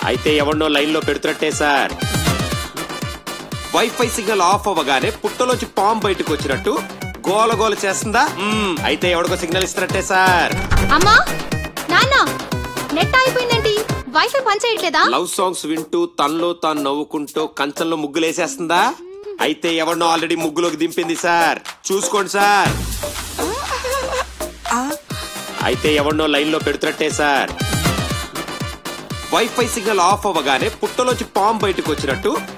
అయితే ఎవరినో లైన్ లో పెడుతున్నట్టే సార్ వైఫై సిగ్నల్ ఆఫ్ అవ్వగానే పుట్టలోంచి పాము బయటకు వచ్చినట్టు గోల గోల చేస్తుందా మ్మ్, అయితే ఎవడికో సిగ్నల్ ఇస్తున్నట్టే సార్ అమ్మా నాన్న నెట్ అయిపోయిందేంటి వైఫై పనిచేయట్లేదా లవ్ సాంగ్స్ వింటూ తనలో తాను నవ్వుకుంటూ కంచంలో ముగ్గులేసేస్తుందా అయితే ఎవరినో ఆల్రెడీ ముగ్గులోకి దింపింది సార్ చూసుకోండి సార్ అయితే ఎవరినో లైన్ లో పెడుతున్నట్టే సార్ వైఫై సిగ్నల్ ఆఫ్ అవ్వగానే పుట్టలోంచి పాము బయటకు వచ్చినట్టు